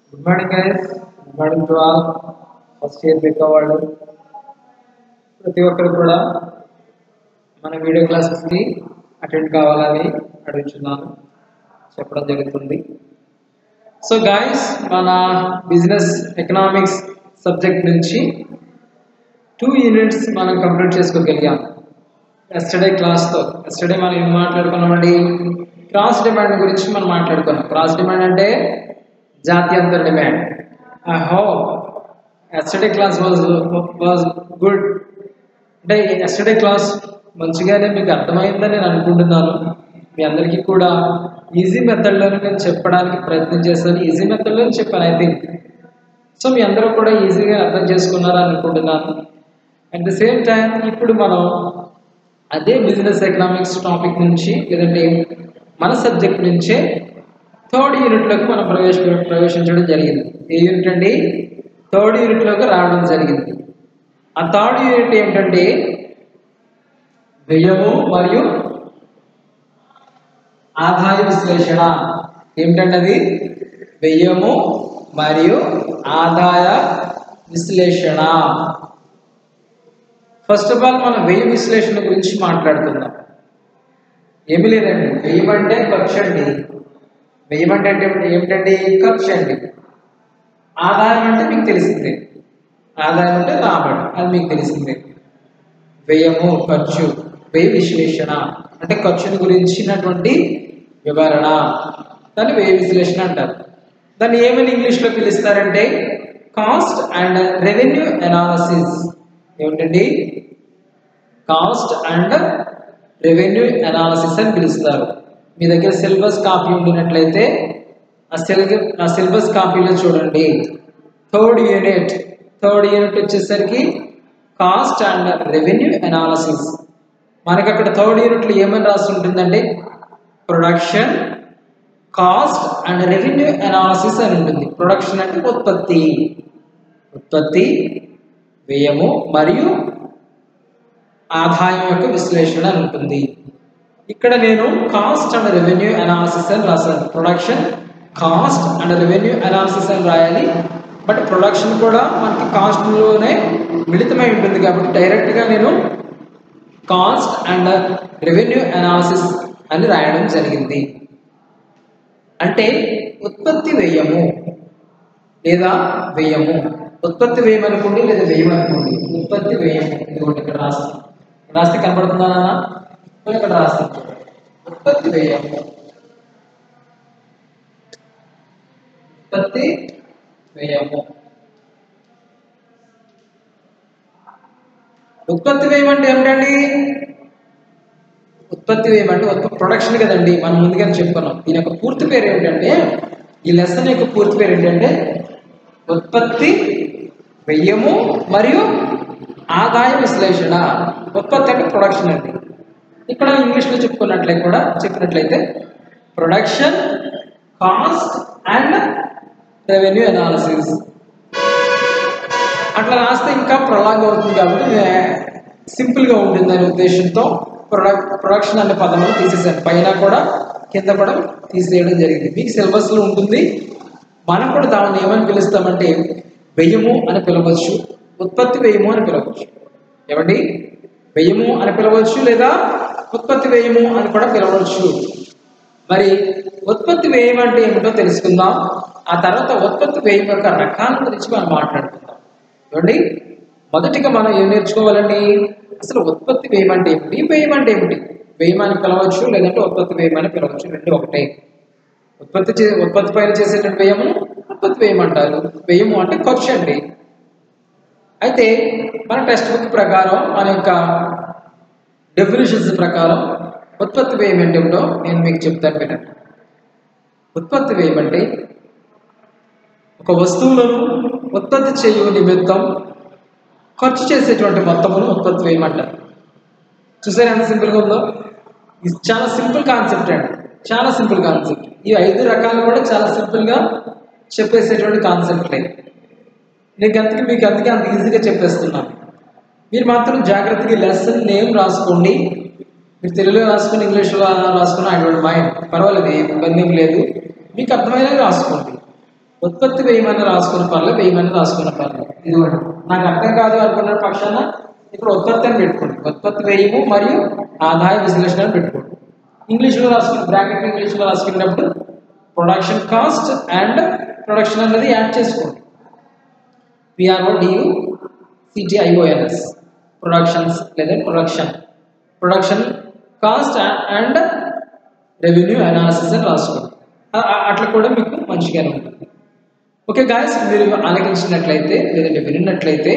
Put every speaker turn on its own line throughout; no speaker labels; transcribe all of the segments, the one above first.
Good morning guys good morning to all first year బిక్ వాళ్ళు ప్రతి ఒక్కరు కూడా మన వీడియో క్లాసెస్కి అటెండ్ కావాలని అడుగుతున్నాను చెప్పడం జరుగుతుంది సో గాయస్ మన బిజినెస్ ఎకనామిక్స్ సబ్జెక్ట్ నుంచి టూ యూనిట్స్ మనం కంప్లీట్ చేసుకోగలిగాం ఎస్టర్డే క్లాస్తో ఎస్టర్డే మనం ఏం మాట్లాడుకున్నామండి క్రాస్ డిమాండ్ గురించి మనం మాట్లాడుకున్నాం క్రాస్ డిమాండ్ అంటే జాత్యంతర demand I hope yesterday class was was good అంటే ఎస్టర్డే క్లాస్ మంచిగానే మీకు అర్థమైందని నేను అనుకుంటున్నాను మీ అందరికీ కూడా ఈజీ మెథడ్లోనే నేను చెప్పడానికి ప్రయత్నం చేశాను ఈజీ మెథడ్లోనే చెప్పాను ఐ థింక్ సో మీ అందరూ కూడా ఈజీగా అర్థం చేసుకున్నారని అనుకుంటున్నాను అట్ ద సేమ్ టైం ఇప్పుడు మనం అదే బిజినెస్ ఎకనామిక్స్ టాపిక్ నుంచి లేదంటే మన సబ్జెక్ట్ నుంచే థర్డ్ యూనిట్లోకి మనం ప్రవేశ ప్రవేశించడం జరిగింది ఏ యూనిట్ అండి థర్డ్ యూనిట్లోకి రావడం జరిగింది ఆ థర్డ్ యూనిట్ ఏమిటంటే వ్యయము మరియు ఆదాయ విశ్లేషణ ఏమిటండి అది వ్యయము మరియు ఆదాయ విశ్లేషణ ఫస్ట్ ఆఫ్ ఆల్ మనం వ్యయ విశ్లేషణ గురించి మాట్లాడుకుందాం ఏమి లేదండి వ్యయం అంటే ఖర్చు అండి వ్యయం అంటే అంటే ఏమిటండి ఖర్చు అండి ఆదాయం అంటే మీకు తెలిసిందే ఆదాయం అంటే రాబడి అది మీకు తెలిసిందే వ్యయము ఖర్చు వ్యయ విశ్లేషణ అంటే ఖర్చుని గురించినటువంటి వివరణ దాన్ని వ్యయ విశ్లేషణ అంటారు దాన్ని ఏమని ఇంగ్లీష్లో పిలుస్తారంటే కాస్ట్ అండ్ రెవెన్యూ అనాలసిస్ ఏమిటండి కాస్ట్ అండ్ రెవెన్యూ అనాలసిస్ అని పిలుస్తారు మీ దగ్గర సిలబస్ కాపీ ఉండినట్లయితే ఆ సిల్ ఆ సిలబస్ కాపీలో చూడండి థర్డ్ యూనిట్ థర్డ్ యూనిట్ వచ్చేసరికి కాస్ట్ అండ్ రెవెన్యూ అనాలసిస్ మనకి అక్కడ థర్డ్ యూనిట్లో ఏమని రాసి ఉంటుందంటే production cost and revenue analysis అని ఉంటుంది ప్రొడక్షన్ అంటే ఉత్పత్తి ఉత్పత్తి వ్యయము మరియు ఆదాయం యొక్క విశ్లేషణ అని ఉంటుంది ఇక్కడ నేను కాస్ట్ అండ్ రెవెన్యూ అనాలిసిస్ అని రాశాను production cost and revenue analysis అని రాయాలి బట్ ప్రొడక్షన్ కూడా మనకి కాస్ట్లోనే మిళితమై ఉంటుంది కాబట్టి డైరెక్ట్గా నేను కాస్ట్ అండ్ రెవెన్యూ అనాలిసిస్ అని రాయడం జరిగింది అంటే ఉత్పత్తి వ్యయము లేదా వ్యయము ఉత్పత్తి వ్యయం అనుకోండి లేదా వ్యయం అనుకోండి ఉత్పత్తి వ్యయం ఇదిగోండి ఇక్కడ రాస్తాం రాస్తే కనబడుతుందా నాన్న ఇక్కడ రాస్తాం ఉత్పత్తి వ్యయం ఉత్పత్తి వ్యయము ఉత్పత్తి వ్యయం అంటే ఏమిటండి ఉత్పత్తి వ్యయం అంటే ఉత్పత్తి ప్రొడక్షన్ కదండి మనం ముందుగానే చెప్పుకున్నాం దీని యొక్క పూర్తి పేరు ఏమిటంటే ఈ లెసన్ యొక్క పూర్తి పేరు ఏంటంటే ఉత్పత్తి వ్యయము మరియు ఆదాయ విశ్లేషణ ఉత్పత్తి అంటే ప్రొడక్షన్ అండి ఇక్కడ ఇంగ్లీష్లో చెప్పుకున్నట్లయితే కూడా చెప్పినట్లయితే production cost and revenue analysis అట్లా రాస్తే ఇంకా ప్రొలాగ్ అవుతుంది కాబట్టి సింపుల్గా ఉంటుంది అనే ఉద్దేశంతో ప్రొడక్ ప్రొడక్షన్ అనే పదములు తీసేసాను పైన కూడా కింద కూడా తీసేయడం జరిగింది మీకు సిలబస్లో ఉంటుంది మనం కూడా దాన్ని ఏమని పిలుస్తామంటే వ్యయము అని పిలవచ్చు ఉత్పత్తి వ్యయము అని పిలవచ్చు ఏమండి వ్యయము అని పిలవచ్చు లేదా ఉత్పత్తి వ్యయము అని కూడా పిలవచ్చు మరి ఉత్పత్తి వ్యయం అంటే ఏమిటో తెలుసుకుందాం ఆ తర్వాత ఉత్పత్తి వ్యయం యొక్క రకాల గురించి మనం మాట్లాడుకుందాం ఏమండి మొదటిగా మనం ఏం నేర్చుకోవాలండి అసలు ఉత్పత్తి వ్యయం అంటే ఏమిటి వ్యయం అంటే ఏమిటి వ్యయం అని పిలవచ్చు లేదంటే ఉత్పత్తి వ్యయం అని పిలవచ్చు రెండు ఒకటే ఉత్పత్తి చే ఉత్పత్తి పైన చేసేటువంటి వ్యయము ఉత్పత్తి వ్యయం అంటారు వ్యయము అంటే ఖర్చు అండి అయితే మన టెక్స్ట్ బుక్ ప్రకారం మన యొక్క డెఫినేషన్స్ ప్రకారం ఉత్పత్తి వ్యయం ఏంటో నేను మీకు చెప్తాను వినండి ఉత్పత్తి వ్యయం అంటే ఒక వస్తువులను ఉత్పత్తి చేయు నిమిత్తం ఖర్చు చేసేటువంటి మొత్తమును ఉత్పత్తి వ్యయం అంటారు చూసారు ఎంత సింపుల్గా ఉందో ఇది చాలా సింపుల్ కాన్సెప్ట్ అండి చాలా సింపుల్ కాన్సెప్ట్ ఈ ఐదు రకాలు కూడా చాలా సింపుల్గా చెప్పేసేటువంటి కాన్సెప్ట్లే నీకు అందుకే మీకు అందుకే అంత ఈజీగా చెప్పేస్తున్నాను మీరు మాత్రం జాగ్రత్తగా లెసన్ నేమ్ రాసుకోండి మీరు తెలుగులో రాసుకుని ఇంగ్లీష్లో రాసుకుని ఐ డోంట్ మైండ్ పర్వాలేదు ఏం ఇబ్బంది ఏం లేదు మీకు అర్థమయ్యేలా రాసుకోండి ఉత్పత్తి వేయమని రాసుకున్న పర్లేదు వేయమని రాసుకున్న పర్లేదు ఇదిగోండి నాకు అర్థం కాదు అనుకున్న పక్షాన ఇక్కడ ఉత్పత్తి అని పెట్టుకోండి ఉత్పత్తి వ్యయము మరియు ఆదాయ విశ్లేషణ అని పెట్టుకోండి ఇంగ్లీష్లో రాసుకుని బ్రాకెట్ ఇంగ్లీష్లో రాసుకున్నప్పుడు ప్రొడక్షన్ కాస్ట్ అండ్ ప్రొడక్షన్ అనేది యాడ్ చేసుకోండి పిఆర్ఓ డియు సిటిఐఓఎన్ఎస్ ప్రొడక్షన్స్ లేదా production production cost and revenue analysis అని రాసుకోండి అ- అ- అట్లా కూడా మీకు మంచిగానే ఉంటుంది ఓకే గాయస్ మీరు ఆలకించినట్లయితే లేదంటే వినినట్లయితే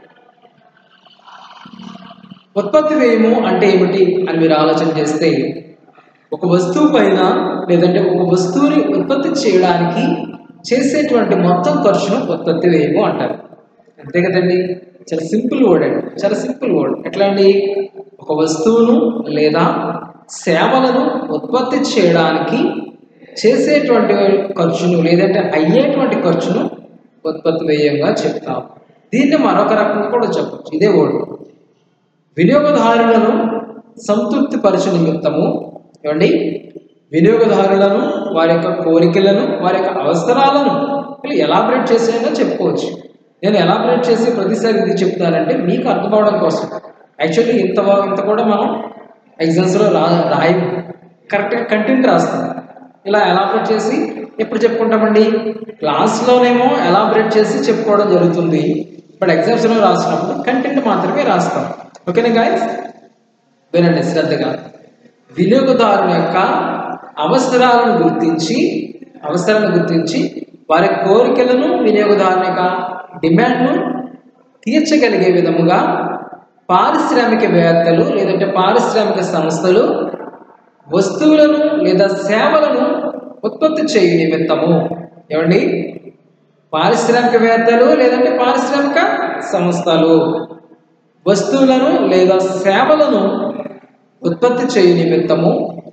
ఉత్పత్తి వ్యయము అంటే ఏమిటి అని మీరు ఆలోచన చేస్తే ఒక వస్తువు పైన లేదంటే ఒక వస్తువుని ఉత్పత్తి చేయడానికి చేసేటువంటి మొత్తం ఖర్చును ఉత్పత్తి వ్యయము అంటారు అంతే కదండి చాలా సింపుల్ వర్డ్ అండి చాలా సింపుల్ వర్డ్ ఎట్లా అండి ఒక వస్తువును లేదా సేవలను ఉత్పత్తి చేయడానికి చేసేటువంటి ఖర్చును లేదంటే అయ్యేటువంటి ఖర్చును ఉత్పత్తి వ్యయంగా చెప్తాం దీన్ని మరొక రకంగా కూడా చెప్పచ్చు ఇదే వర్డ్ వినియోగదారులను సంతృప్తి పరచు నిమిత్తము ఏమండి వినియోగదారులను వారి యొక్క కోరికలను వారి యొక్క అవసరాలను వీళ్ళు ఎలాబరేట్ చేసేయగా చెప్పుకోవచ్చు నేను ఎలాబరేట్ చేసి ప్రతిసారి ఇది చెప్తానంటే మీకు అర్థం అవడం కోసం యాక్చువల్లీ ఇంత వా- ఇంత కూడా మనం ఎగ్జామ్స్లో రా రాయి కరెక్ట్గా కంటెంట్ రాస్తాం ఇలా ఎలాబరేట్ చేసి ఎప్పుడు చెప్పుకుంటామండి క్లాస్లోనేమో ఎలాబరేట్ చేసి చెప్పుకోవడం జరుగుతుంది బట్ ఎగ్జామ్స్లో రాసినప్పుడు కంటెంట్ మాత్రమే రాస్తాం ఓకేనా గాయస్ వినండి శ్రద్ధగా వినియోగదారుని యొక్క అవసరాలను గుర్తించి అవసరాలను గుర్తించి వారి కోరికలను వినియోగదారుని యొక్క డిమాండ్ను తీర్చగలిగే విధముగా పారిశ్రామికవేత్తలు లేదంటే పారిశ్రామిక సంస్థలు వస్తువులను లేదా సేవలను ఉత్పత్తి చేయు నిమిత్తము ఏమండి పారిశ్రామికవేత్తలు లేదంటే పారిశ్రామిక సంస్థలు వస్తువులను లేదా సేవలను ఉత్పత్తి చేయు నిమిత్తము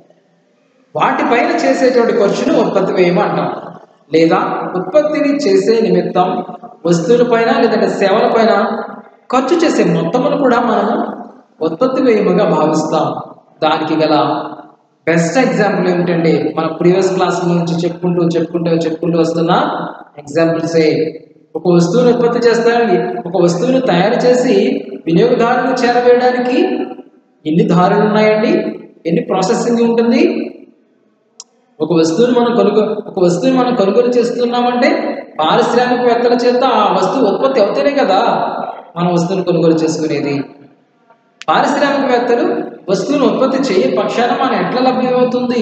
వాటిపైన చేసేటువంటి ఖర్చును ఉత్పత్తి వ్యయం అంటాం లేదా ఉత్పత్తిని చేసే నిమిత్తం వస్తువులపైన లేదంటే సేవలపైన ఖర్చు చేసే మొత్తమును కూడా మనము ఉత్పత్తి వ్యయముగా భావిస్తాం దానికి గల బెస్ట్ ఎగ్జాంపుల్ ఏమిటండి మన ప్రీవియస్ క్లాస్ నుంచి చెప్పుకుంటూ చెప్పుకుంటూ చెప్పుకుంటూ వస్తున్న ఎగ్జాంపుల్సే ఒక వస్తువును ఉత్పత్తి చేస్తానికి ఒక వస్తువును తయారు చేసి వినియోగదారులకు చేరవేయడానికి ఎన్ని దారులు ఉన్నాయండి ఎన్ని ప్రాసెసింగ్ ఉంటుంది ఒక వస్తువుని మనం కొనుగో ఒక వస్తువుని మనం కొనుగోలు చేస్తున్నామంటే పారిశ్రామికవేత్తల చేత ఆ వస్తువు ఉత్పత్తి అవుతేనే కదా మనం వస్తువుని కొనుగోలు చేసుకునేది పారిశ్రామికవేత్తలు వస్తువును ఉత్పత్తి చేయ పక్షాన మనం ఎట్లా లభ్యమవుతుంది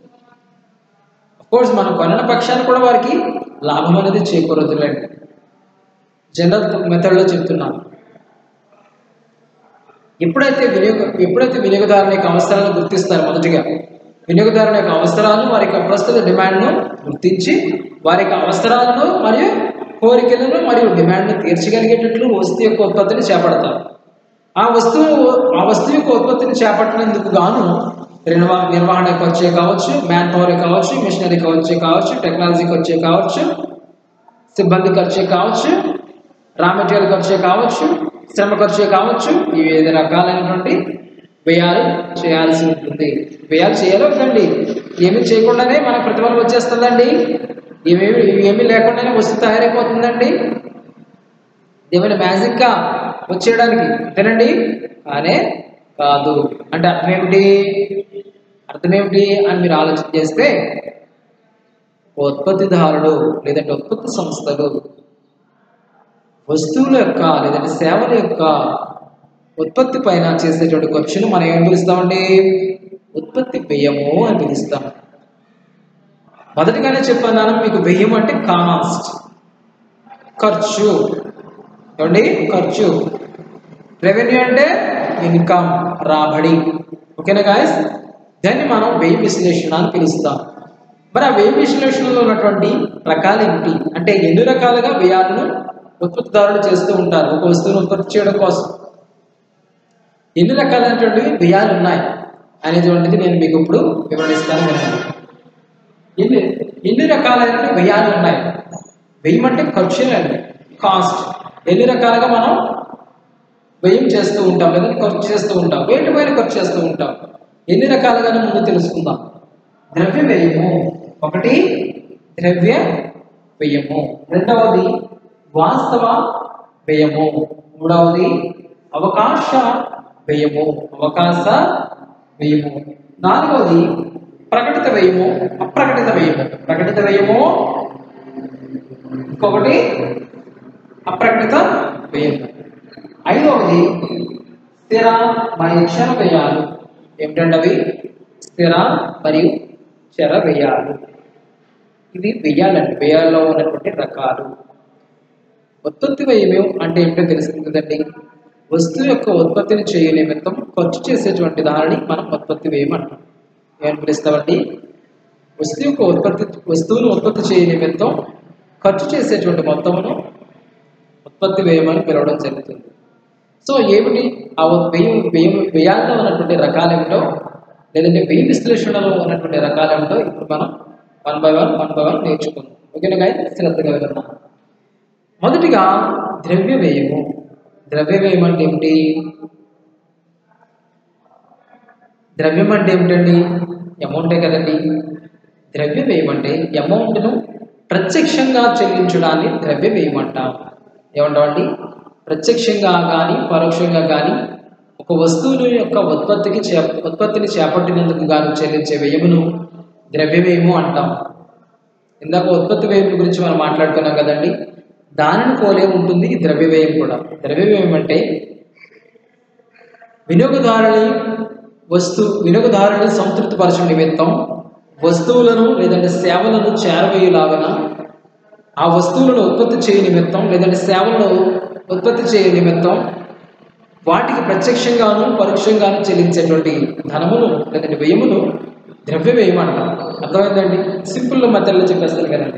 కోర్స్ మనం కొనని పక్షాన కూడా వారికి లాభం అనేది చేకూరదులేండి జనరల్ మెథడ్లో చెప్తున్నాను ఎప్పుడైతే వినియోగ ఎప్పుడైతే వినియోగదారుని యొక్క అవసరాలను గుర్తిస్తారు మొదటిగా వినియోగదారుని యొక్క అవసరాలను వారి యొక్క ప్రస్తుత డిమాండ్ను గుర్తించి వారి యొక్క అవసరాలను మరియు కోరికలను మరియు డిమాండ్ను తీర్చగలిగేటట్లు వస్తువు యొక్క ఉత్పత్తిని చేపడతారు ఆ వస్తువు ఆ వస్తువు యొక్క ఉత్పత్తిని చేపట్టినందుకు గాను నిర్వహ నిర్వహణ ఖర్చే కావచ్చు మ్యాన్ పవర్ కావచ్చు మిషనరీ ఖర్చే కావచ్చు టెక్నాలజీ ఖర్చే కావచ్చు సిబ్బంది ఖర్చే కావచ్చు రా మెటీరియల్ ఖర్చే కావచ్చు శ్రమ ఖర్చే కావచ్చు ఈ వివిధ రకాలైనటువంటి వ్యయాలు చేయాల్సి ఉంటుంది వ్యయాలు చేయాలి వద్దండి ఏమీ చేయకుండానే మన ప్రతిఫలం వచ్చేస్తుందండి ఏమేమి ఏమీ లేకుండానే వస్తువు తయారైపోతుందండి ఏమైనా మ్యాజిక్గా వచ్చేయడానికి అంతేనండి కానే కాదు అంటే అర్థం ఏమిటి అర్థం ఏమిటి అని మీరు ఆలోచన చేస్తే ఉత్పత్తిదారుడు లేదంటే ఉత్పత్తి సంస్థలు వస్తువుల యొక్క లేదంటే సేవల యొక్క ఉత్పత్తి పైన చేసేటువంటి ఖర్చును మనం ఏం పిలుస్తామండి ఉత్పత్తి వ్యయము అని పిలుస్తాం మొదటిగానే చెప్పన్నాను మీకు వ్యయం అంటే కాస్ట్ ఖర్చు ఏమండి ఖర్చు రెవెన్యూ అంటే ఇన్కమ్ రాబడి ఓకేనా గాయస్ దాన్ని మనం వ్యయ విశ్లేషణ అని పిలుస్తాం మరి ఆ వ్యయ విశ్లేషణలో ఉన్నటువంటి రకాలు ఏమిటి అంటే ఎన్ని రకాలుగా వ్యయాలను ఉత్పత్తిదారులు చేస్తూ ఉంటారు ఒక వస్తువును ఉత్పత్తి చేయడం కోసం ఎన్ని రకాలైనటువంటి వ్యయాలు ఉన్నాయి అనేటువంటిది నేను మీకు ఇప్పుడు వివరిస్తాను వినండి ఎన్ని ఎన్ని రకాలైన వ్యయాలు ఉన్నాయి వ్యయం అంటే ఖర్చులండి కాస్ట్ ఎన్ని రకాలుగా మనం వ్యయం చేస్తూ ఉంటాం లేదంటే ఖర్చు చేస్తూ ఉంటాం వేటిపైన ఖర్చు చేస్తూ ఉంటాం ఎన్ని రకాలుగానే ముందు తెలుసుకుందాం ద్రవ్య వ్యయము ఒకటి ద్రవ్య వ్యయము రెండవది వాస్తవ వ్యయము మూడవది అవకాశ వ్యయము అవకాశ వ్యయము నాలుగవది ప్రకటిత వ్యయము అప్రకటిత వ్యయము ప్రకటిత వ్యయము ఇంకొకటి అప్రకటిత వ్యయము ఐదవది స్థిర మరియు క్షర వ్యయాలు ఏమిటండి అవి స్థిర మరియు చర వ్యయాలు ఇవి వ్యయాలండి వ్యయాల్లో ఉన్నటువంటి రకాలు ఉత్పత్తి వ్యయం అంటే ఏమిటో తెలుస్తుంది కదండి వస్తువు యొక్క ఉత్పత్తిని చేయ నిమిత్తం ఖర్చు చేసేటువంటి దానిని మనం ఉత్పత్తి వ్యయం అంటాం ఏమని పిలుస్తామండి వస్తువు యొక్క ఉత్పత్తి వస్తువును ఉత్పత్తి చేయ నిమిత్తం ఖర్చు చేసేటువంటి మొత్తమును ఉత్పత్తి వ్యయం అని పిలవడం జరుగుతుంది సో ఏమిటి ఆ వ్యయం వ్యయం వ్యయాల్లో ఉన్నటువంటి రకాలేమిటో లేదంటే వ్యయ విశ్లేషణలో ఉన్నటువంటి రకాలేమిటో ఇప్పుడు మనం one by one one by one నేర్చుకుందాం ఓకేనా గాయ శ్రద్ధగా విన్నాం మొదటిగా ద్రవ్య వ్యయము ద్రవ్య వ్యయం అంటే ఏమిటి ద్రవ్యం అంటే ఏమిటండి అమౌంటే కదండి ద్రవ్య వ్యయం అంటే అమౌంట్ను ప్రత్యక్షంగా చెల్లించడాన్ని ద్రవ్య వ్యయం అంటాం ఏమంటామండి ప్రత్యక్షంగా కానీ పరోక్షంగా కానీ ఒక వస్తువుల యొక్క ఉత్పత్తికి చే ఉత్పత్తిని చేపట్టినందుకు గాను చెల్లించే వ్యయమును ద్రవ్య వ్యయము అంటాం ఇందాక ఉత్పత్తి వ్యయం గురించి మనం మాట్లాడుకున్నాం కదండి దానిని పోలే ఉంటుంది ఈ ద్రవ్య వ్యయం కూడా ద్రవ్య వ్యయం అంటే వినియోగదారుని వస్తు వినియోగదారుని సంతృప్తిపరచడం నిమిత్తం వస్తువులను లేదంటే సేవలను చేరవేయలాగన ఆ వస్తువులను ఉత్పత్తి చేయ నిమిత్తం లేదంటే సేవలను ఉత్పత్తి చేయ నిమిత్తం వాటికి ప్రత్యక్షంగాను పరోక్షంగాను చెల్లించేటువంటి ధనమును లేదంటే వ్యయమును ద్రవ్య వ్యయం అంటాం అర్థమైందండి సింపుల్ మెథడ్లో చెప్పేస్తాను కదండి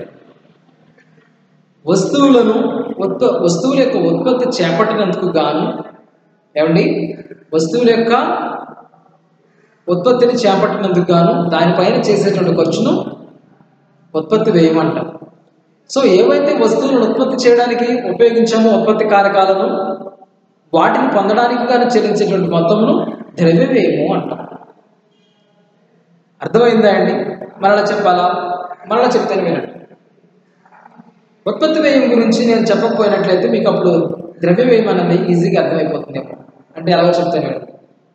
వస్తువులను ఉత్ప వస్తువుల యొక్క ఉత్పత్తి చేపట్టినందుకు గాను ఏమండి వస్తువుల యొక్క ఉత్పత్తిని చేపట్టినందుకు గాను దానిపైన చేసేటువంటి ఖర్చును ఉత్పత్తి వ్యయం అంటాం సో ఏవైతే వస్తువులను ఉత్పత్తి చేయడానికి ఉపయోగించామో ఉత్పత్తి కారకాలను వాటిని పొందడానికి కానీ చెల్లించేటువంటి మొత్తమును ద్రవ్య వ్యయము అంటాం అర్థమైందా అండి మరలా చెప్పాలా మరలా చెప్తాను వినండి ఉత్పత్తి వ్యయం గురించి నేను చెప్పకపోయినట్లయితే మీకు అప్పుడు ద్రవ్య వ్యయం అనేది ఈజీగా అర్థమైపోతుందేమో అంటే ఎలాగో చెప్తాను వినండి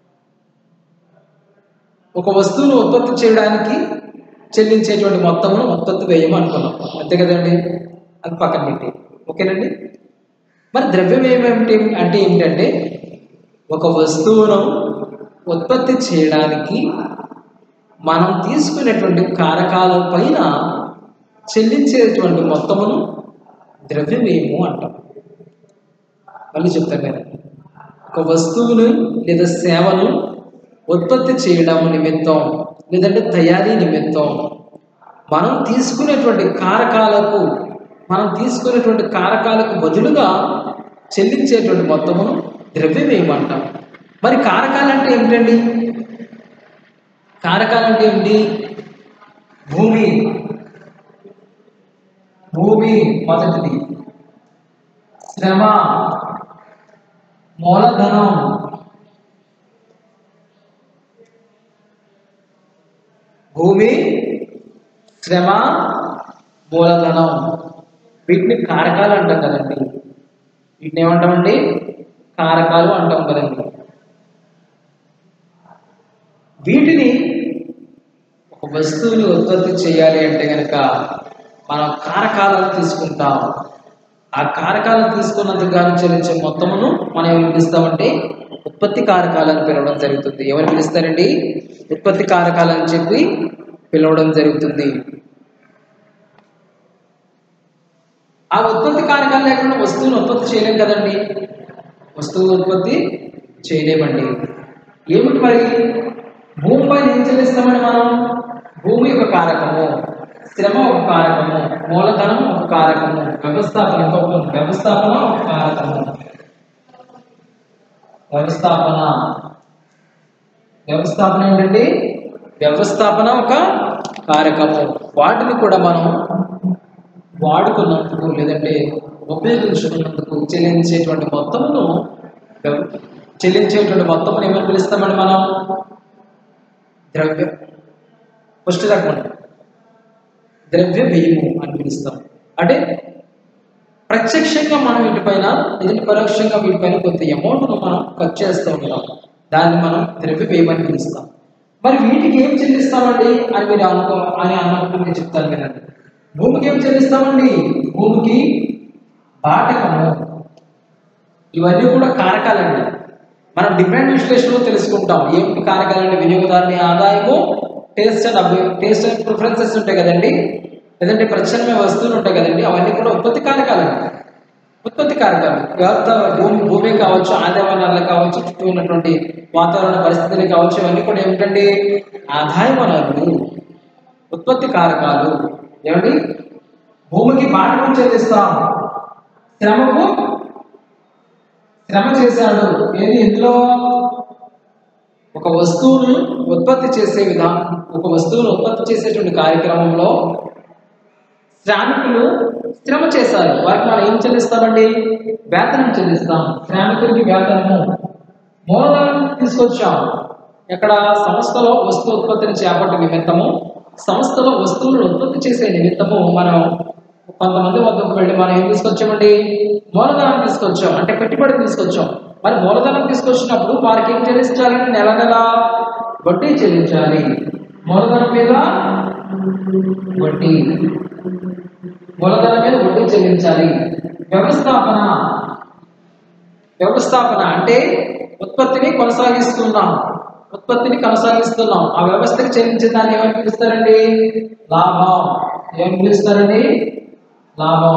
ఒక వస్తువును ఉత్పత్తి చేయడానికి చెల్లించేటువంటి మొత్తమును ఉత్పత్తి వ్యయం అనుకున్నాం అంతే కదండి అది పక్కన పెట్టి ఓకేనండి మరి ద్రవ్య వ్యయం ఏమిటి అంటే ఏమిటంటే ఒక వస్తువును ఉత్పత్తి చేయడానికి మనం తీసుకునేటువంటి కారకాల పైన చెల్లించేటువంటి మొత్తమును ద్రవ్య వ్యయము అంటాం మళ్ళీ చెప్తాను కదా ఒక వస్తువును లేదా సేవను ఉత్పత్తి చేయడం నిమిత్తం లేదంటే తయారీ నిమిత్తం మనం తీసుకునేటువంటి కారకాలకు మనం తీసుకునేటువంటి కారకాలకు బదులుగా చెల్లించేటువంటి మొత్తమును ద్రవ్య వ్యయం అంటాం మరి కారకాలు అంటే ఏమిటండి కారకాలు అంటే ఏమిటి భూమి భూమి మొదటిది శ్రమ మూలధనం భూమి శ్రమ మూలధనం వీటిని కారకాలు అంటాం కదండి వీటిని ఏమంటామండి కారకాలు అంటాం కదండి వీటిని ఒక వస్తువుని ఉత్పత్తి చేయాలి అంటే కనుక మనం కారకాలను తీసుకుంటాం ఆ కారకాలను తీసుకున్నందుకు గాను చెల్లించే మొత్తమును మనం ఏమి పిలుస్తామంటే ఉత్పత్తి కారకాలను పిలవడం జరుగుతుంది ఎవరు పిలుస్తారండి ఉత్పత్తి కారకాలని చెప్పి పిలవడం జరుగుతుంది ఆ ఉత్పత్తి కారకాలు లేకుండా వస్తువును ఉత్పత్తి చేయలేం కదండి వస్తువు ఉత్పత్తి చేయలేమండి ఏమిటి మరి భూమిపైన ఏం చెల్లిస్తామండి మనం భూమి ఒక కారకము శ్రమ ఒక కారకము మూలధనం ఒక కారకము వ్యవస్థాపన ఇంకొక వ్యవస్థాపన ఒక కారకము వ్యవస్థాపన వ్యవస్థాపన ఏంటండి వ్యవస్థాపన ఒక కారకము వాటిని కూడా మనం వాడుకున్నందుకు లేదంటే ఉపయోగించుకున్నందుకు చెల్లించేటువంటి మొత్తమును వ్యవ- చెల్లించేటువంటి మొత్తమును ఏమని పిలుస్తామండి మనం ద్రవ్య ఫస్ట్ రకం ద్రవ్య వ్యయము అని పిలుస్తాం అంటే ప్రత్యక్షంగా మనం వీటిపైన లేదంటే పరోక్షంగా వీటిపైన కొంత అమౌంట్ను మనం ఖర్చు చేస్తూ ఉంటాం దాన్ని మనం ద్రవ్య వ్యయమని పిలుస్తాం మరి వీటికి ఏం చెల్లిస్తామండి అని మీరు అనుకో అని అన్నప్పుడు నేను చెప్తాను వినండి భూమికి ఏం చెల్లిస్తామండి భూమికి బాటకము ఇవన్నీ కూడా కారకాలండి మనం డిమాండ్ విశ్లేషణలో తెలుసుకుంటాం ఏమిటి కారకాలండి వినియోగదారుని ఆదాయము టేస్ట్ అండ్ అభి టేస్ట్ అండ్ ప్రిఫరెన్సెస్ ఉంటాయి కదండి లేదంటే ప్రత్యామ్నాయ వస్తువులు ఉంటాయి కదండి అవన్నీ కూడా ఉత్పత్తి కారకాలండి ఉత్పత్తి కారకాలు వ్యవస్థ భూమి భూమి కావచ్చు ఆదాయ వనరులు కావచ్చు చుట్టూ ఉన్నటువంటి వాతావరణ పరిస్థితులు కావచ్చు ఇవన్నీ కూడా ఏమిటండి ఆదాయ వనరులు ఉత్పత్తి కారకాలు ఏమండి భూమికి బాటకం చెల్లిస్తాం శ్రమకు శ్రమ చేశాడు ఏది ఇందులో ఒక వస్తువును ఉత్పత్తి చేసే విధానం ఒక వస్తువును ఉత్పత్తి చేసేటువంటి కార్యక్రమంలో శ్రామికులు శ్రమ చేశారు వారికి మనం ఏం చెల్లిస్తామండి వేతనం చెల్లిస్తాం శ్రామికుడికి వేతనము మూలధనం తీసుకొచ్చాం ఎక్కడ సంస్థలో వస్తు ఉత్పత్తిని చేపట్టే నిమిత్తము సంస్థలో వస్తువులను ఉత్పత్తి చేసే నిమిత్తము మనం కొంతమంది వద్దకు వెళ్ళి మనం ఏం తీసుకొచ్చామండి మూలధనం తీసుకొచ్చాం అంటే పెట్టుబడి తీసుకొచ్చాం మరి మూలధనం తీసుకొచ్చినప్పుడు వారికి ఏం చెల్లించాలంటే నెల నెల వడ్డీ చెల్లించాలి మూలధనం మీద వడ్డీ మూలధనం మీద వడ్డీ చెల్లించాలి వ్యవస్థాపన వ్యవస్థాపన అంటే ఉత్పత్తిని కొనసాగిస్తున్నాం ఉత్పత్తిని కొనసాగిస్తున్నాం ఆ వ్యవస్థకి చెల్లించే దాన్ని ఏమని పిలుస్తారండి లాభం ఏమని పిలుస్తారండి లాభం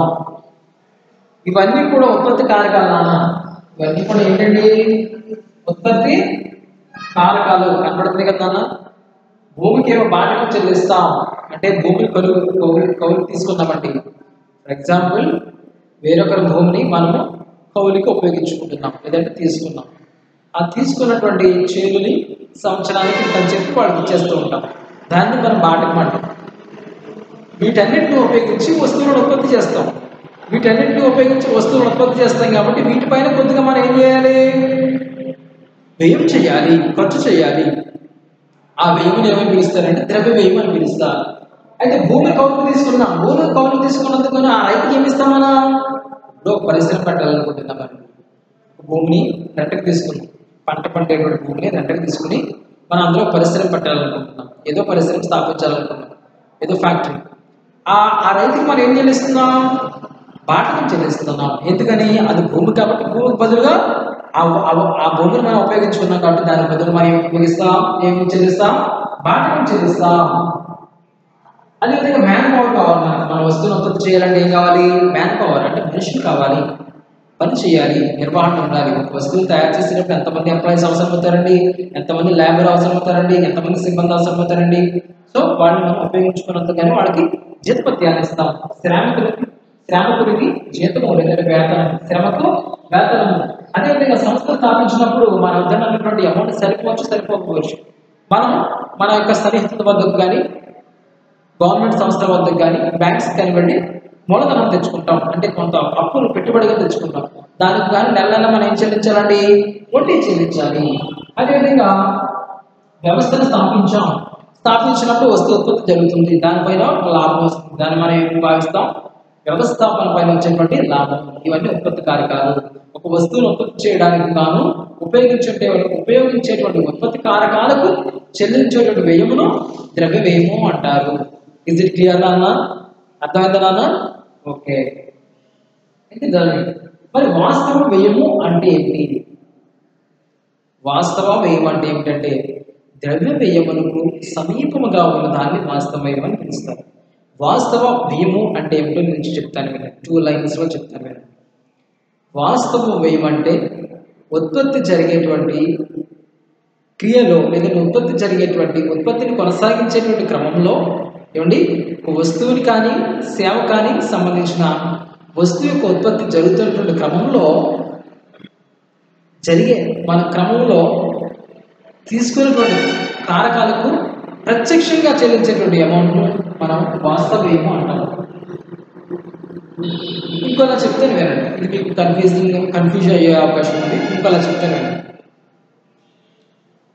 ఇవన్నీ కూడా ఉత్పత్తి కారకాలు నాన్న ఇవన్నీ కూడా ఏంటండి ఉత్పత్తి కారకాలు కనబడుతుంది కదా నాన్న భూమికి ఏమో బాటకం చెల్లిస్తాం అంటే భూమిని కలుగు కౌలు కౌలు తీసుకున్నామండి ఫర్ ఎగ్జాంపుల్ వేరొకరి భూమిని మనము కౌలుకి ఉపయోగించుకుంటున్నాం లేదంటే తీసుకున్నాం ఆ తీసుకున్నటువంటి చేలుని సంవత్సరానికి ఇంత అని చెప్పి వాళ్ళకి ఇచ్చేస్తూ ఉంటాం దాన్ని మనం బాటకం అంటాం వీటన్నిటిని ఉపయోగించి వస్తువులను ఉత్పత్తి చేస్తాం వీటన్నిటిని ఉపయోగించి వస్తువులను ఉత్పత్తి చేస్తాం కాబట్టి వీటిపైన కొద్దిగా మనం ఏం చేయాలి వ్యయం చేయాలి ఖర్చు చేయాలి ఆ వ్యయముని ఏమని పిలుస్తారంటే ద్రవ్య వ్యయం అని పిలుస్తారు అయితే భూమి కౌలుకు తీసుకున్నాం భూమి కౌలుకు తీసుకున్నందుకు ఆ రైతుకి ఏమి ఇస్తాం మనం ఇప్పుడు ఒక పరిశ్రమ పెట్టాలనుకుంటున్నాం మనం భూమిని రెంటకు తీసుకున్నాం పంట పండేటువంటి భూమిని రెంటకు తీసుకుని మనం అందులో పరిశ్రమ పెట్టాలనుకుంటున్నాం ఏదో పరిశ్రమ స్థాపించాలనుకుంటున్నాం ఏదో ఫ్యాక్టరీ ఆ ఆ రైతుకి మనం ఏం చెల్లిస్తున్నాం బాటకం చెల్లిస్తున్నాం ఎందుకని అది భూమి కాబట్టి భూమికి బదులుగా ఆ ఆ- ఆ భూమిని మనం ఉపయోగించుకున్నాం కాబట్టి దాని బదులు మనం ఏం ఉపయోగిస్తాం ఏం చెల్లిస్తాం బాటకం చెల్లిస్తాం అదేవిధంగా మ్యాన్ పవర్ కావాలి మనకు మన వస్తువును ఉత్పత్తి చేయాలంటే ఏం కావాలి మ్యాన్ పవర్ అంటే మనుషులు కావాలి పని చేయాలి నిర్వహణ ఉండాలి ఒక వస్తువులు తయారు చేసేటప్పుడు ఎంతమంది ఎంప్లాయీస్ అవసరం అవుతారండి ఎంతమంది లేబర్ అవసరం అవుతారండి ఎంతమంది సిబ్బంది అవసరం అవుతారండి సో వాళ్ళని మనం ఉపయోగించుకున్నంతగానే వాళ్ళకి జీతపత్యాన్ని ఇస్తాం శ్రామికులకి శ్రామికుడికి జీతము లేదంటే వేతనం శ్రమకు వేతనము అదేవిధంగా సంస్థ స్థాపించినప్పుడు మన వద్ద ఉన్నటువంటి అమౌంట్ సరిపోవచ్చు సరిపోకపోవచ్చు మనం మన యొక్క సన్నిహితుల వద్దకు కానీ గవర్నమెంట్ సంస్థల వద్దకు కానీ బ్యాంక్స్ కానీ వెళ్ళి మూలధనం తెచ్చుకుంటాం అంటే కొంత అప్పులు పెట్టుబడిగా తెచ్చుకుంటాం దానికి కానీ నెల నెల మనం ఏం చెల్లించాలండి వడ్డీ చెల్లించాలి అదేవిధంగా వ్యవస్థను స్థాపించాం స్థాపించినప్పుడు వస్తు ఉత్పత్తి జరుగుతుంది దానిపైన ఒక లాభం వస్తుంది దాన్ని మనం ఏం భావిస్తాం వ్యవస్థాపన పైన వచ్చేటువంటి లాభం ఇవన్నీ ఉత్పత్తి కారకాలు ఒక వస్తువును ఉత్పత్తి చేయడానికి గాను ఉపయోగించే ఉపయోగించేటువంటి ఉత్పత్తి కారకాలకు చెల్లించేటువంటి వ్యయమును ద్రవ్య వ్యయము అంటారు ఇజ్ ఇట్ క్లియర్ నాన్న అర్థమైందా నాన్న ఓకే ఇది దాని మరి వాస్తవ వ్యయము అంటే ఏంటి వాస్తవ వ్యయం అంటే ఏమిటంటే ద్రవ్య వ్యయమునకు సమీపముగా ఉన్న దాన్ని వాస్తవ వ్యయం అని పిలుస్తారు వాస్తవ వ్యయము అంటే ఏమిటో నేను చెప్తాను వినండి టూ లైన్స్లో చెప్తాను వినండి వాస్తవ వ్యయం అంటే ఉత్పత్తి జరిగేటువంటి క్రియలో లేదంటే ఉత్పత్తి జరిగేటువంటి ఉత్పత్తిని కొనసాగించేటువంటి క్రమంలో ఏమండి ఒక వస్తువుని కానీ సేవ కానీ సంబంధించిన వస్తువు యొక్క ఉత్పత్తి జరుగుతున్నటువంటి క్రమంలో జరిగే మన క్రమంలో తీసుకున్నటువంటి కారకాలకు ప్రత్యక్షంగా చెల్లించేటువంటి అమౌంట్ను మనం వాస్తవ వ్యయము అంటాం ఇంకోలా చెప్తాను వినండి ఇది మీకు కన్ఫ్యూజింగ్ కన్ఫ్యూజ్ అయ్యే అవకాశం ఉంది ఇంకోలా చెప్తాను వినండి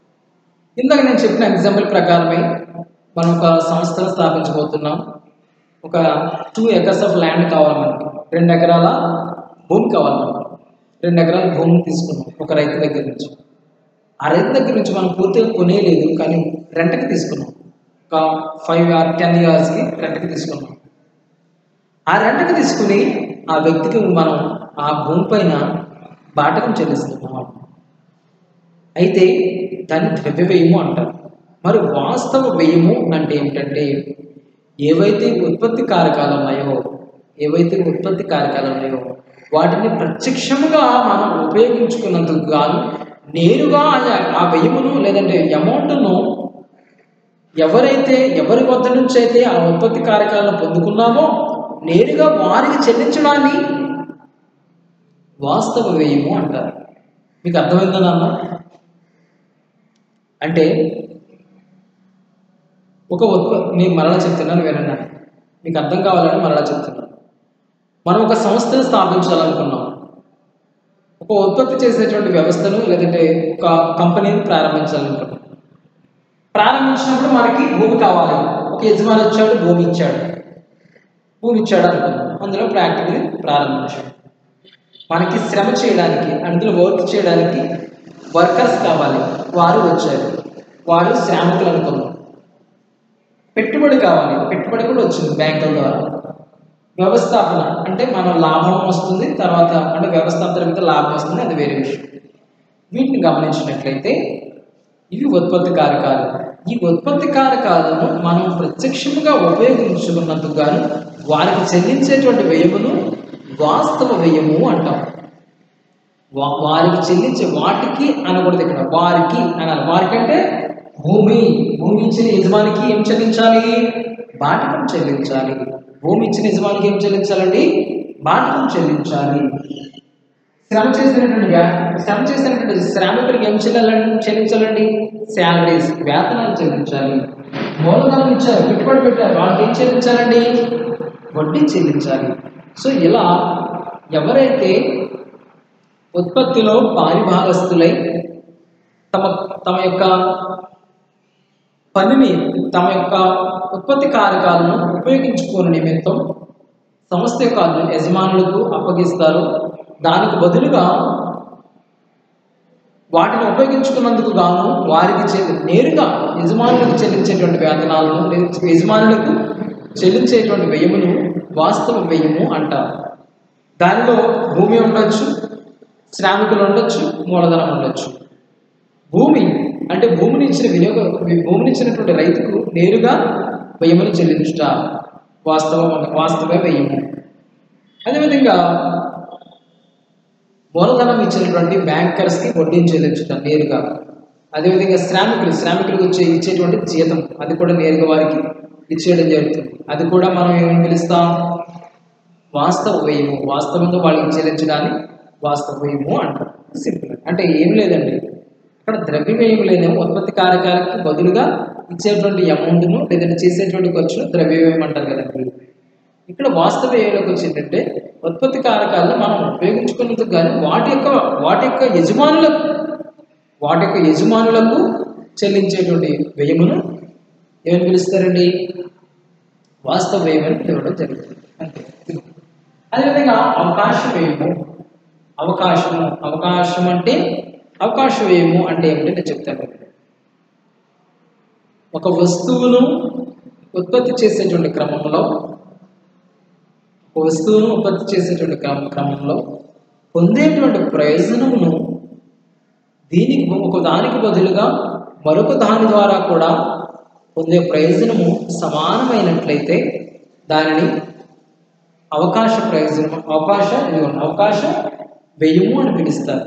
ఇందాక నేను చెప్పిన ఎగ్జాంపుల్ ప్రకారమే మనం ఒక సంస్థను స్థాపించబోతున్నాం ఒక టూ ఎకర్స్ ఆఫ్ ల్యాండ్ కావాలి మనకి రెండు ఎకరాల భూమి కావాలి మనకి రెండు ఎకరాల భూమిని తీసుకున్నాం ఒక రైతు దగ్గర నుంచి ఆ రైతు దగ్గర నుంచి మనం పూర్తిగా కొనేలేదు కానీ రెంట్కి తీసుకున్నాం ఒక ఫైవ్ ఆర్ టెన్ ఇయర్స్కి రెంట్కి తీసుకున్నాం ఆ రెంట్కి తీసుకుని ఆ వ్యక్తికి మనం ఆ భూమి పైన బాటకం చెల్లిస్తున్నాం అయితే దాన్ని ద్రవ్య వ్యయము అంటారు మరి వాస్తవ వ్యయము అంటే ఏమిటంటే ఏవైతే ఉత్పత్తి కారకాలు ఉన్నాయో ఏవైతే ఉత్పత్తి కారకాలు ఉన్నాయో వాటిని ప్రత్యక్షముగా మనం ఉపయోగించుకున్నందుకు గాను నేరుగా ఆ- ఆ వ్యయమును లేదంటే అమౌంట్ను ఎవరైతే ఎవరి వద్ద నుంచి అయితే ఆ ఉత్పత్తి కారకాలను పొందుకున్నామో నేరుగా వారికి చెల్లించడాన్ని వాస్తవ వ్యయము అంటారు మీకు అర్థమైందా నాన్న అంటే ఒక ఉత్పత్తి నేను మరలా చెప్తున్నాను వినండి మీకు అర్థం కావాలని మరలా చెప్తున్నాను మనం ఒక సంస్థను స్థాపించాలనుకున్నాం ఒక ఉత్పత్తి చేసేటువంటి వ్యవస్థను లేదంటే ఒక కంపెనీని ప్రారంభించాలనుకున్నాం ప్రారంభించినప్పుడు మనకి భూమి కావాలి ఒక యజమాని వచ్చాడు భూమి ఇచ్చాడు భూమి ఇచ్చాడు అనుకున్నాం అందులో ప్రాక్టికల్ ప్రారంభించాడు మనకి శ్రమ చేయడానికి అందులో వర్క్ చేయడానికి వర్కర్స్ కావాలి వారు వచ్చారు వారు శ్రామికులు అనుకున్నాం పెట్టుబడి కావాలి పెట్టుబడి కూడా వచ్చింది బ్యాంకుల ద్వారా వ్యవస్థాపన అంటే మనం లాభం వస్తుంది తర్వాత అంటే వ్యవస్థాపన మీద లాభం వస్తుంది అది వేరే విషయం వీటిని గమనించినట్లయితే ఇవి ఉత్పత్తి కారకాలు ఈ ఉత్పత్తి కారకాలను మనం ప్రత్యక్షంగా ఉపయోగించుకున్నందుకు గాను వారికి చెల్లించేటువంటి వ్యయమును వాస్తవ వ్యయము అంటాం వా- వారికి చెల్లించే వాటికి అనకూడదు ఇక్కడ వారికి అనాలి వారికి అంటే భూమి భూమి ఇచ్చిన యజమానికి ఏం చెల్లించాలి బాటకం చెల్లించాలి భూమి ఇచ్చిన యజమానికి ఏం చెల్లించాలండి బాటకం చెల్లించాలి శ్రమ చేసినటువంటి వ్యా- శ్రమ చేసినటువంటి శ్రామికుడికి ఏం చెల్లాలండి చెల్లించాలండి శాలరీస్ వేతనాలు చెల్లించాలి మూలధనం ఇచ్చారు పెట్టుబడి పెట్టారు వాళ్ళకి ఏం చెల్లించాలండి వడ్డీ చెల్లించాలి సో ఇలా ఎవరైతే ఉత్పత్తిలో పారిభాగస్తులై తమ తమ యొక్క పనిని తమ యొక్క ఉత్పత్తి కారకాలను ఉపయోగించుకోని నిమిత్తం సంస్థ యొక్క యజమానులకు అప్పగిస్తారు దానికి బదులుగా వాటిని ఉపయోగించుకున్నందుకు గాను వారికి చెల్లి నేరుగా యజమానులకు చెల్లించేటువంటి వేతనాలను లేదా యజమానులకు చెల్లించేటువంటి వ్యయమును వాస్తవ వ్యయము అంటారు దానిలో భూమి ఉండొచ్చు శ్రామికులు ఉండొచ్చు మూలధనం ఉండొచ్చు భూమి అంటే భూమిని ఇచ్చిన వినియోగ భూమిని ఇచ్చినటువంటి రైతుకు నేరుగా వ్యయమును చెల్లించుట వాస్తవ వాస్తవ వ్యయము అదేవిధంగా మూలధనం ఇచ్చినటువంటి బ్యాంకర్స్కి వడ్డీని చెల్లించుట నేరుగా అదేవిధంగా శ్రామికులు శ్రామికులకు వచ్చే ఇచ్చేటువంటి జీతం అది కూడా నేరుగా వారికి ఇచ్చేయడం జరుగుతుంది అది కూడా మనం ఏమని పిలుస్తాం వాస్తవ వ్యయము వాస్తవంగా వాళ్ళకి చెల్లించడాన్ని వాస్తవ వ్యయము అంటారు సింపుల్ అంటే ఏం లేదండి ఇక్కడ ద్రవ్య వ్యయం లేదేమో ఉత్పత్తి కారకాలకి బదులుగా ఇచ్చేటువంటి అమౌంట్ను లేదంటే చేసేటువంటి ఖర్చును ద్రవ్య వ్యయం అంటారు కదండి ఇక్కడ వాస్తవ వ్యయంలోకి వచ్చిందంటే ఉత్పత్తి కారకాలను మనం ఉపయోగించుకున్నందుకు కానీ వాటి యొక్క వాటి యొక్క యజమానులకు వాటి యొక్క యజమానులకు చెల్లించేటువంటి వ్యయమును ఏమని పిలుస్తారండి వాస్తవ వ్యయం అని పిలవడం జరుగుతుంది అంతే అదేవిధంగా అవకాశ వ్యయము అవకాశము అవకాశం అంటే అవకాశ వ్యయము అంటే ఏమిటి నేను చెప్తాను ఒక వస్తువును ఉత్పత్తి చేసేటువంటి క్రమంలో ఒక వస్తువును ఉత్పత్తి చేసేటువంటి క్రమ క్రమంలో పొందేటువంటి ప్రయోజనమును దీనికి ఒక దానికి బదులుగా మరొక దాని ద్వారా కూడా పొందే ప్రయోజనము సమానమైనట్లయితే దానిని అవకాశ ప్రయోజనం అవకాశ ఇదిగోండి, అవకాశ వ్యయము అని పిలుస్తారు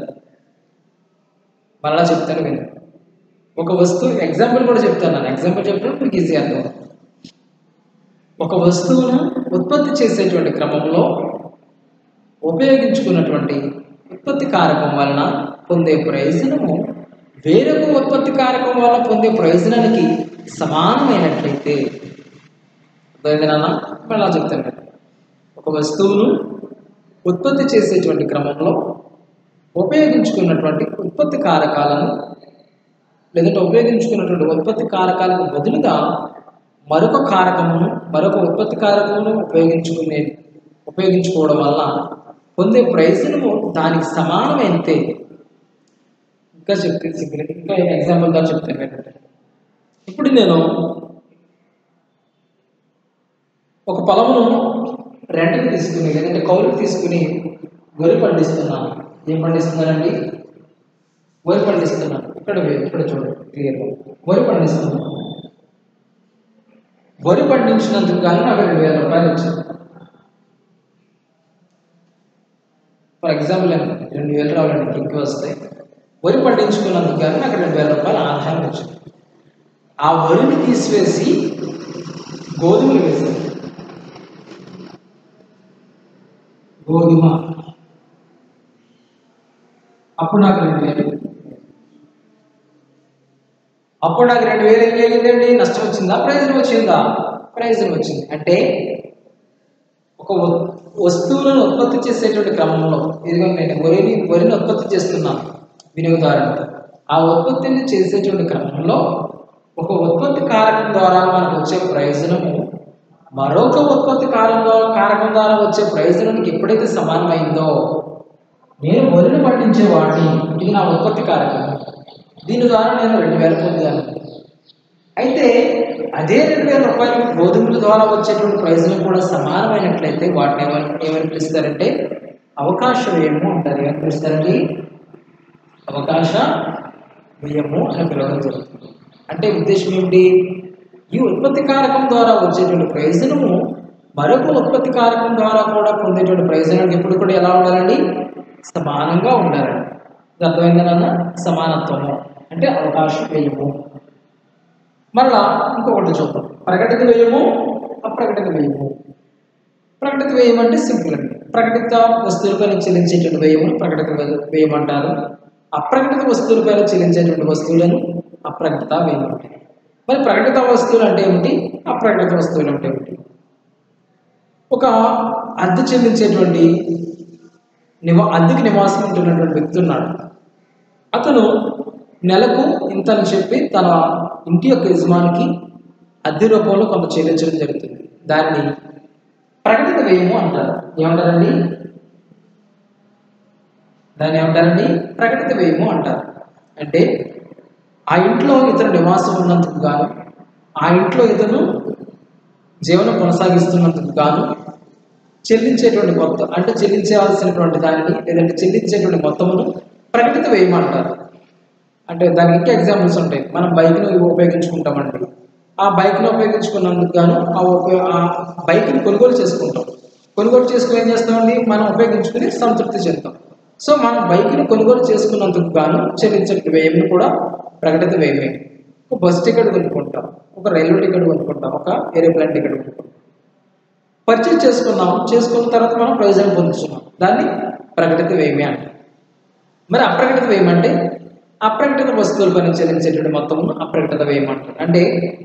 మరలా చెప్తాను విను ఒక వస్తువు ఎగ్జాంపుల్ కూడా చెప్తాను నేను ఎగ్జాంపుల్ చెప్పినప్పుడు మీకు ఈజీ అర్థం ఒక వస్తువును ఉత్పత్తి చేసేటువంటి క్రమంలో ఉపయోగించుకున్నటువంటి ఉత్పత్తి కారకం వలన పొందే ప్రయోజనము వేరొక ఉత్పత్తి కారకం వల్ల పొందే ప్రయోజనానికి సమానమైనట్లయితే అర్థమైంది నాన్న మళ్ళా చెప్తాను కదా. ఒక వస్తువును ఉత్పత్తి చేసేటువంటి క్రమంలో ఉపయోగించుకున్నటువంటి ఉత్పత్తి కారకాలను లేదంటే ఉపయోగించుకున్నటువంటి ఉత్పత్తి కారకాలకు బదులుగా మరొక కారకమును మరొక ఉత్పత్తి కారకమును ఉపయోగించుకునే ఉపయోగించుకోవడం వల్ల పొందే ప్రయోజనము దానికి సమానమైతే ఇంకా చెప్తే సింపుల్ ఇంకా ఎగ్జాంపుల్గా చెప్తాను ఏంటంటే ఇప్పుడు నేను ఒక పొలమును రెంట్కి తీసుకుని లేదంటే కౌలుకి తీసుకుని వరి పండిస్తున్నాను ఏం పండిస్తున్నానండి వరి పండిస్తున్నాను ఇక్కడ వే- ఇక్కడ చూడండి క్లియర్గా వరి పండిస్తున్నాను వరి పండించినందుకు కానీ నాకు రెండు వేల రూపాయలు వచ్చింది ఫర్ ఎగ్జాంపుల్ రెండు వేలు రావాలండి ఇంటికి వస్తాయి వరి పండించుకున్నందుకు కానీ నాకు రెండు వేల రూపాయలు ఆదాయం వచ్చింది ఆ వరిని తీసివేసి గోధుమలు వేశాను గోధుమ అప్పుడు నాకు రెండు వేలు అప్పుడు నాకు రెండు వేలు ఏం జరిగిందండి నష్టం వచ్చిందా ప్రయోజనం వచ్చిందా ప్రయోజనం వచ్చింది అంటే ఒక వ- వస్తువులను ఉత్పత్తి చేసేటువంటి క్రమంలో ఇదిగో నేను వరిని వరిని ఉత్పత్తి చేస్తున్నాను వినియోగదారుడు ఆ ఉత్పత్తిని చేసేటువంటి క్రమంలో ఒక ఉత్పత్తి కారకం ద్వారా మనకు వచ్చే ప్రయోజనము మరొక ఉత్పత్తి కారం ద్వారా కారకం ద్వారా వచ్చే ప్రయోజనానికి ఎప్పుడైతే సమానమైందో నేను వరిని పండించేవాడిని ఇది నా ఉత్పత్తి కారకం దీని ద్వారా నేను రెండు వేలు పొందాను అయితే అదే రెండు వేల రూపాయలు గోధుమల ద్వారా వచ్చేటువంటి ప్రయోజనం కూడా సమానమైనట్లయితే వాటిని ఏమని ఏమని పిలుస్తారంటే అవకాశ వ్యయము అంటారు ఏమని పిలుస్తారండి అవకాశ వ్యయము అని పిలవడం జరుగుతుంది అంటే ఉద్దేశం ఏమిటి ఈ ఉత్పత్తి కారకం ద్వారా వచ్చేటువంటి ప్రయోజనము మరొక ఉత్పత్తి కారకం ద్వారా కూడా పొందేటువంటి ప్రయోజనానికి ఎప్పుడు కూడా ఎలా ఉండాలండి సమానంగా ఉండాలండి ఇది అర్థమైందన్న సమానత్వము అంటే అవకాశం వ్యయము మరలా ఇంకొకటి చూద్దాం ప్రకటిత వ్యయము అప్రకటిత వ్యయము ప్రకటిత వ్యయం అంటే సింపుల్ అండి ప్రకటిత వస్తువులపైన చెల్లించేటువంటి వ్యయమును ప్రకటిత వ్య- వ్యయం అంటారు అప్రకటిత వస్తువులపైన చెల్లించేటువంటి వస్తువులను అప్రకటిత వ్యయం అంటారు మరి ప్రకటిత వస్తువులు అంటే ఏమిటి అప్రకటిత వస్తువులు అంటే ఏమిటి ఒక అద్దె చెల్లించేటువంటి నివా అద్దెకి నివాసం ఉంటున్నటువంటి వ్యక్తి ఉన్నాడు అతను నెలకు ఇంత అని చెప్పి తన ఇంటి యొక్క యజమానికి అద్దె రూపంలో కొంత చెల్లించడం జరుగుతుంది దాన్ని ప్రకటిత వ్యయము అంటారు ఏమంటారండి దాన్ని ఏమంటారండి ప్రకటిత వ్యయము అంటారు అంటే ఆ ఇంట్లో ఇతను నివాసం ఉన్నందుకు గాను ఆ ఇంట్లో ఇతను జీవనం కొనసాగిస్తున్నందుకు గాను చెల్లించేటువంటి మొత్తం అంటే చెల్లించాల్సినటువంటి దానిని లేదంటే చెల్లించేటువంటి మొత్తమును ప్రకటిత వ్యయం అంటారు అంటే దానికి ఇంకా ఎగ్జాంపుల్స్ ఉంటాయి మనం బైక్ను ఉపయోగించుకుంటామండి ఆ బైక్ను ఉపయోగించుకున్నందుకు గాను ఆ ఉపయో ఆ బైక్ని కొనుగోలు చేసుకుంటాం కొనుగోలు చేసుకుని ఏం చేస్తామండి మనం ఉపయోగించుకుని సంతృప్తి చెందుతాం సో మనం బైక్ని కొనుగోలు చేసుకున్నందుకు గాను చెల్లించే వ్యయంని కూడా ప్రకటిత వ్యయమే ఒక బస్ టికెట్ కొనుక్కుంటాం ఒక రైల్వే టికెట్ కొనుక్కుంటాం ఒక ఏరోప్లేన్ టికెట్ కొనుక్కుంటాం పర్చేజ్ చేసుకున్నాం చేసుకున్న తర్వాత మనం ప్రయోజనం పొందుతున్నాం దాన్ని ప్రకటిత వ్యయమే అంటాం మరి అప్రకటిత వ్యయం అంటే అప్రకటిత వస్తువులపై చెల్లించేటువంటి మొత్తమును అప్రకటిత వ్యయం అంటారు అంటే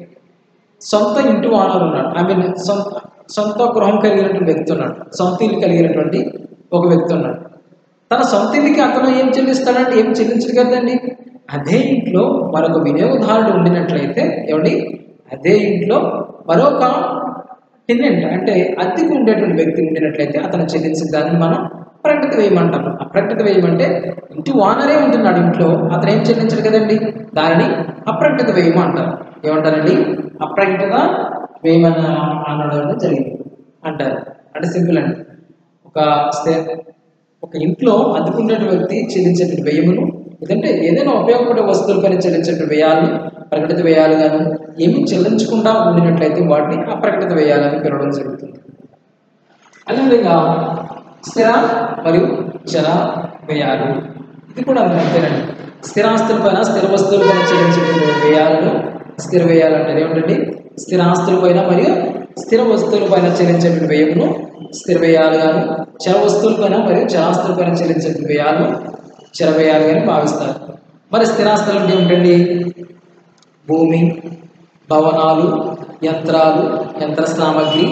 సొంత ఇంటి వానరు ఉన్నాడు ఐ మీన్ సొంత సొంత గృహం కలిగినటువంటి వ్యక్తి ఉన్నాడు సొంత ఇల్లు కలిగినటువంటి ఒక వ్యక్తి ఉన్నాడు తన సొంత ఇంటికి అతను ఏం చెల్లిస్తాడంటే ఏం చెల్లించడు కదండి అదే ఇంట్లో మరొక వినియోగదారుడు ఉండినట్లయితే ఏమండి అదే ఇంట్లో మరొక టెనెంట్ అంటే అద్దెకు ఉండేటువంటి వ్యక్తి ఉండినట్లయితే అతను చెల్లించిన దాన్ని మనం ప్రకటిత వేయమంటాం అప్రకటిత వేయమంటే ఇంటి ఓనరే ఉంటున్నాడు ఇంట్లో అతను ఏం చెల్లించడు కదండి దానిని అప్రకటిత వేయము అంటారు ఏమంటారండి అప్రకటిత వేయమని అనడం అనేది జరిగింది అంటారు అంటే సింపుల్ అండి ఒక స్థే- ఒక ఇంట్లో అద్దుకున్నటువంటి వ్యక్తి చెల్లించేటువంటి వ్యయమును లేదంటే ఏదైనా ఉపయోగపడే వస్తువులపైన చెల్లించేటువంటి వ్యయాలను ప్రకటిత వ్యయాలు కానీ ఏమీ చెల్లించకుండా ఉండినట్లయితే వాటిని అప్రకటిత వ్యయాలని పిలవడం జరుగుతుంది అదేవిధంగా స్థిర మరియు చర వ్యయాలు ఇది కూడా అంతేనండి స్థిరాస్తులపైన స్థిర వస్తువులపైన చెల్లించేటువంటి వ్యయాలను స్థిర వ్యయాలు అంటే ఏమిటండి స్థిరాస్తులపైన మరియు స్థిర వస్తువులపైన చెల్లించేటువంటి వ్యయమును స్థిర వ్యయాలు కానీ చర వస్తువులపైన మరియు చరాస్తులపైన చెల్లించేటువంటి వ్యయాలను చర వ్యయాలు కానీ భావిస్తారు మరి స్థిరాస్తులు అంటే ఏమిటండి భూమి భవనాలు యంత్రాలు యంత్ర సామగ్రి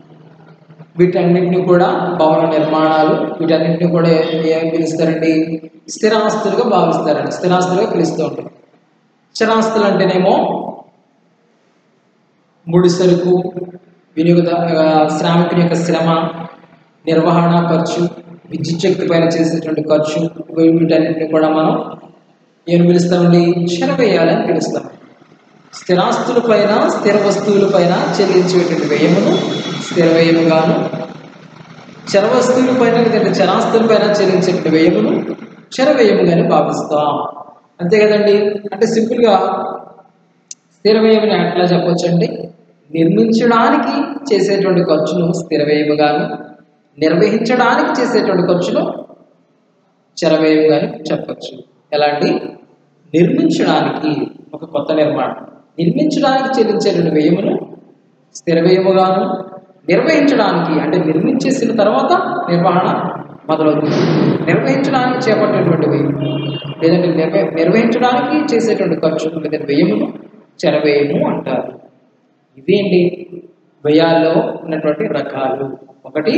వీటన్నిటిని కూడా భవన నిర్మాణాలు వీటన్నిటిని కూడా ఏ- ఏం పిలుస్తారండి స్థిరాస్తులుగా భావిస్తారండి స్థిరాస్తులుగా పిలుస్తూ ఉంటారు చరాస్తులు అంటేనేమో ముడి సరుకు వినియోగద ఆ, శ్రామికుని యొక్క శ్రమ నిర్వహణ ఖర్చు విద్యుత్ శక్తి పైన చేసేటువంటి ఖర్చు వీటన్నిటిని కూడా మనం ఏం పిలుస్తామండి చర వేయాలని పిలుస్తాం స్థిరాస్తుల పైన స్థిర వస్తువుల పైన చెల్లించేటువంటి వ్యయమును స్థిర వ్యయముగాను చర వస్తువుల పైన లేదంటే చరాస్తుల పైన చెల్లించేటువంటి వ్యయమును చర వ్యయముగానే భావిస్తాం అంతే కదండి అంటే సింపుల్గా స్థిర వ్యయమని ఎట్లా చెప్పొచ్చండి నిర్మించడానికి చేసేటువంటి ఖర్చును స్థిర వ్యయముగాను నిర్వహించడానికి చేసేటువంటి ఖర్చును చర వ్యయముగాను చెప్పొచ్చు ఎలా అండి నిర్మించడానికి ఒక కొత్త నిర్మాణం నిర్మించడానికి చెల్లించేటువంటి వ్యయమును స్థిర వ్యయముగాను నిర్వహించడానికి అంటే నిర్మించేసిన తర్వాత నిర్వహణ మొదలవుతుంది నిర్వహించడానికి చేపట్టేటువంటి వ్యయం లేదంటే నిర్వ నిర్వహించడానికి చేసేటువంటి ఖర్చు లేదా వ్యయమును చర వ్యయము అంటారు ఇవేంటి వ్యయాల్లో ఉన్నటువంటి రకాలు ఒకటి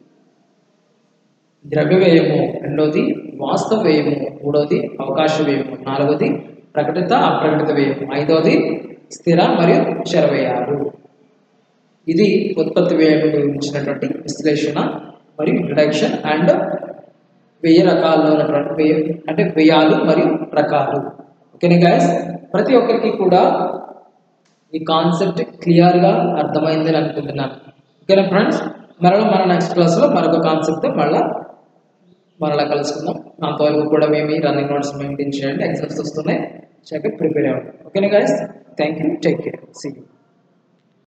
ద్రవ్య వ్యయము రెండవది వాస్తవ వ్యయము మూడవది అవకాశ వ్యయము నాలుగవది ప్రకటిత అప్రకటిత వ్యయము ఐదవది స్థిర మరియు చర వ్యయాలు ఇది ఉత్పత్తి వ్యయం గురించినటువంటి విశ్లేషణ మరియు ఇంట్రడక్షన్ అండ్ వెయ్యి రకాల్లో ఉన్నటువంటి వ్యయం అంటే వ్యయాలు మరియు రకాలు ఓకేనా గాయస్ ప్రతి ఒక్కరికి కూడా ఈ కాన్సెప్ట్ క్లియర్గా అర్థమైందని అనుకుంటున్నాను ఓకేనా ఫ్రెండ్స్ మరలా మన నెక్స్ట్ క్లాస్లో మరొక కాన్సెప్ట్ మళ్ళా మరలా కలుసుకుందాం అంతవరకు కూడా మేము ఈ రన్నింగ్ నోట్స్ మెయింటైన్ చేయండి ఎగ్జామ్స్ వస్తున్నాయి చక్కగా ప్రిపేర్ అవ్వండి ఓకేనా guys thank you take care see you